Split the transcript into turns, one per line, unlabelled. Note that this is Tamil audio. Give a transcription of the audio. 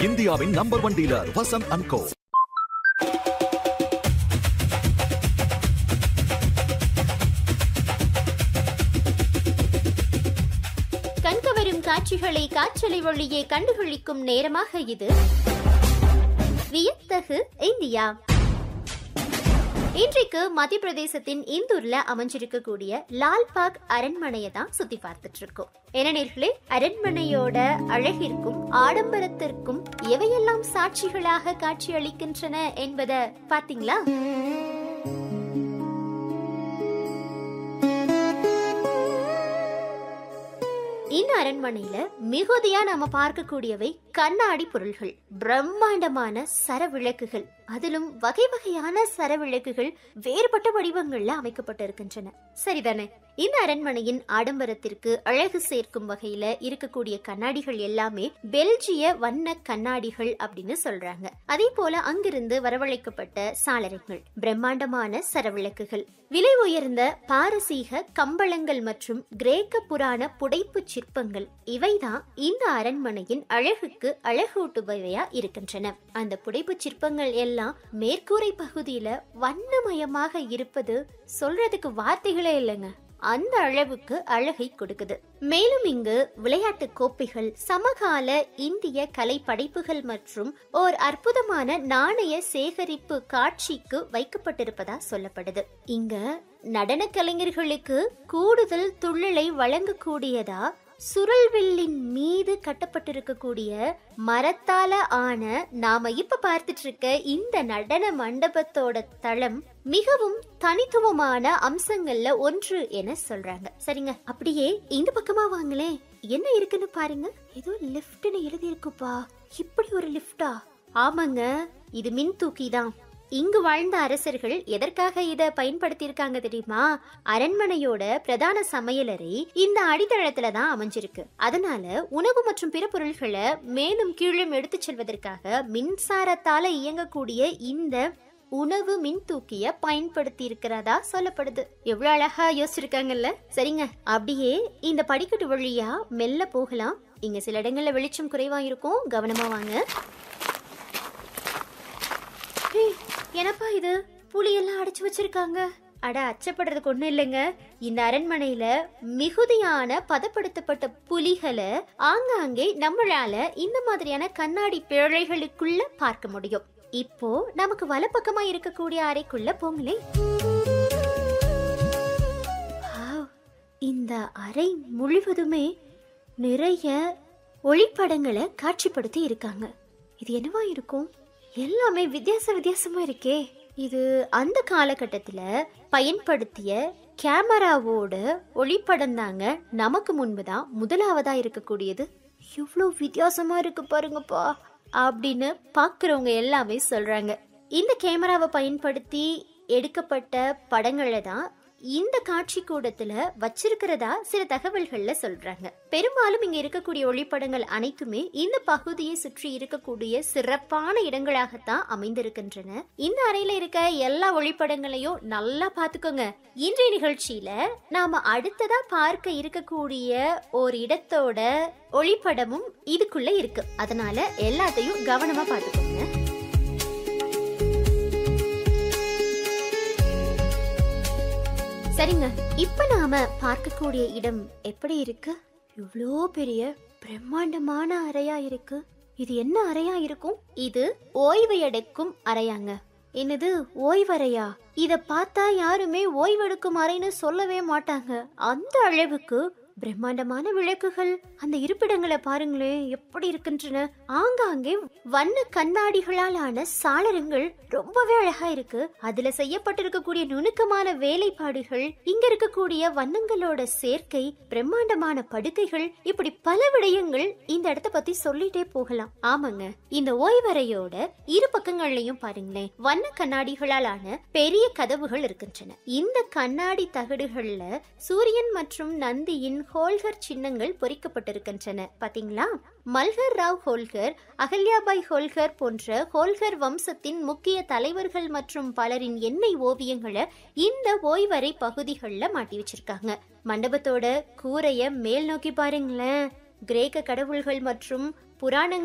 இந்தியாவின் number one dealer Vasanth and co
கண்கவரும் காட்சிகளை காற்றலை வழியே கண்டுகளிக்கும் நேரமாக இது வியத்தகு இந்தியா இன்றைக்கு மத்திய பிரதேசத்தின் இந்தூர்ல அமைஞ்சிருக்கக்கூடிய லால்பாக் அரண்மனையை தான் சுத்தி பார்த்துட்டு இருக்கோம் ஏனெனிர்களே அரண்மனையோட அழகிற்கும் ஆடம்பரத்திற்கும் எவையெல்லாம் சாட்சிகளாக காட்சியளிக்கின்றன என்பதை பாத்தீங்களா இந்த அரண்மனையில மிகுதியா நாம பார்க்கக்கூடியவை கண்ணாடி பொருள்கள் பிரம்மாண்டமான சரவிளக்குகள் அதிலும் வகை வகையான சரவிளக்குகள் வேறுபட்ட வடிவங்கள்ல அமைக்கப்பட்டிருக்கின்றன சரிதானே இந்த அரண்மனையின் ஆடம்பரத்திற்கு அழகு சேர்க்கும் வகையில இருக்கக்கூடிய கண்ணாடிகள் எல்லாமே பெல்ஜிய வண்ண கண்ணாடிகள் அப்படின்னு சொல்றாங்க அதே போல அங்கிருந்து வரவழைக்கப்பட்ட சாளரங்கள் பிரம்மாண்டமான சரவிளக்குகள் விலை உயர்ந்த பாரசீக கம்பளங்கள் மற்றும் கிரேக்க புராண புடைப்பு சிற்பங்கள் இவைதான் இந்த அரண்மனையின் அழகுக்கு அழகூட்டுபவையா இருக்கின்றன அந்த புடைப்பு சிற்பங்கள் எல்லாம் மேற்கூரை பகுதியில வண்ணமயமாக இருப்பது சொல்றதுக்கு வார்த்தைகளே இல்லைங்க அந்த அளவுக்கு அழகை கொடுக்குது மேலும் இங்கு விளையாட்டு கோப்பைகள் சமகால இந்திய கலை படைப்புகள் மற்றும் ஓர் அற்புதமான நாணய சேகரிப்பு காட்சிக்கு வைக்கப்பட்டிருப்பதா சொல்லப்படுது இங்க நடன கலைஞர்களுக்கு கூடுதல் துள்ளலை வழங்கக்கூடியதா சுருள்வில்லின் மீது கட்டப்பட்டிருக்கக்கூடிய மரத்தால ஆன நாம இப்ப பார்த்துட்டு இருக்க இந்த நடன மண்டபத்தோட தளம் மிகவும் தனித்துவமான அம்சங்கள்ல ஒன்று என சொல்றாங்க சரிங்க அப்படியே இந்த பக்கமா வாங்களே என்ன இருக்குன்னு பாருங்க ஏதோ லிஃப்ட்னு எழுதி இருக்குப்பா இப்படி ஒரு லிஃப்டா ஆமாங்க இது மின் தூக்கி தான் இங்கு வாழ்ந்த அரசர்கள் எதற்காக இத பயன்படுத்தியிருக்காங்க தெரியுமா அரண்மனையோட பிரதான சமையலறை இந்த அடித்தளத்துல தான் அமைஞ்சிருக்கு அதனால உணவு மற்றும் பிற பொருள்களை மேலும் கீழும் எடுத்துச் செல்வதற்காக மின்சாரத்தால இயங்கக்கூடிய இந்த உணவு மின் தூக்கிய பயன்படுத்தி இருக்கிறதா சொல்லப்படுது எவ்வளவு அழகா யோசிச்சிருக்காங்கல்ல சரிங்க அப்படியே இந்த படிக்கட்டு வழியா மெல்ல போகலாம் இங்க சில இடங்கள்ல வெளிச்சம் குறைவா இருக்கும் கவனமா வாங்க ஏய், என்னப்பா இது புளியெல்லாம் அடைச்சு வச்சிருக்காங்க அட அச்சப்படுறதுக்கு ஒண்ணும் இல்லைங்க இந்த அரண்மனையில மிகுதியான பதப்படுத்தப்பட்ட புலிகளை ஆங்காங்கே நம்மளால இந்த மாதிரியான கண்ணாடி பிழைகளுக்குள்ள பார்க்க முடியும் இப்போ நமக்கு வலப்பக்கமா இருக்கக்கூடிய அறைக்குள்ள போங்களே வாவ், இந்த அறை முழுவதுமே நிறைய ஒளிப்படங்களை காட்சிப்படுத்தி இருக்காங்க இது என்னவா இருக்கும் எல்லாமே வித்தியாச வித்தியாசமா இருக்கே இது அந்த காலகட்டத்துல பயன்படுத்திய கேமராவோட ஒளிப்படம் தாங்க நமக்கு முன்புதான் முதலாவதா இருக்கக்கூடியது இவ்வளோ வித்தியாசமா இருக்கு பாருங்கப்பா அப்படின்னு பார்க்குறவங்க எல்லாமே சொல்றாங்க இந்த கேமராவை பயன்படுத்தி எடுக்கப்பட்ட படங்களை தான் இந்த காட்சி கூடத்துல வச்சிருக்கிறதா சில தகவல்கள்ல சொல்றாங்க பெரும்பாலும் இங்க இருக்கக்கூடிய ஒளிப்படங்கள் அனைத்துமே இந்த பகுதியை சுற்றி இருக்கக்கூடிய சிறப்பான இடங்களாகத்தான் அமைந்திருக்கின்றன இந்த அறையில இருக்க எல்லா ஒளிப்படங்களையும் நல்லா பாத்துக்கோங்க இன்றைய நிகழ்ச்சியில நாம அடுத்ததா பார்க்க இருக்கக்கூடிய ஒரு இடத்தோட ஒளிப்படமும் இதுக்குள்ள இருக்கு அதனால எல்லாத்தையும் கவனமா பாத்துக்கோங்க சரிங்க இப்ப நாம பார்க்கக்கூடிய இடம் எப்படி இருக்கு இவ்வளோ பெரிய பிரம்மாண்டமான அறையா இருக்கு இது என்ன அறையா இருக்கும் இது ஓய்வு எடுக்கும் அறையாங்க என்னது ஓய்வறையா இத பார்த்தா யாருமே ஓய்வெடுக்கும் அறைன்னு சொல்லவே மாட்டாங்க அந்த அளவுக்கு பிரம்மாண்டமான விளக்குகள் அந்த இருப்பிடங்களை பாருங்களேன் எப்படி இருக்கின்றன ஆங்காங்கே வண்ண கண்ணாடிகளால் ஆன சாளரங்கள் ரொம்பவே அழகா இருக்கு அதுல செய்யப்பட்டிருக்கக்கூடிய நுணுக்கமான வேலைப்பாடுகள் இங்க இருக்கக்கூடிய வண்ணங்களோட சேர்க்கை பிரம்மாண்டமான படுக்கைகள் இப்படி பல விடயங்கள் இந்த இடத்த பத்தி சொல்லிட்டே போகலாம் ஆமாங்க இந்த ஓய்வறையோட இரு பக்கங்கள்லயும் பாருங்களேன் வண்ண கண்ணாடிகளால் ஆன பெரிய கதவுகள் இருக்கின்றன இந்த கண்ணாடி தகடுகள்ல சூரியன் மற்றும் நந்தியின் ஹோல்கர் சின்னங்கள் பொறிக்கப்பட்டிருக்கின்றன பாத்தீங்களா மல்ஹர் ராவ் ஹோல்கர் அகல்யாபாய் ஹோல்கர் போன்ற ஹோல்கர் வம்சத்தின் முக்கிய தலைவர்கள் மற்றும் பலரின் எண்ணெய் ஓவியங்களை இந்த ஓய்வறை பகுதிகளில் மாட்டி வச்சிருக்காங்க மண்டபத்தோட கூரைய மேல் நோக்கி பாருங்களேன் கிரேக்க கடவுள்கள் மற்றும் புராணங்கள்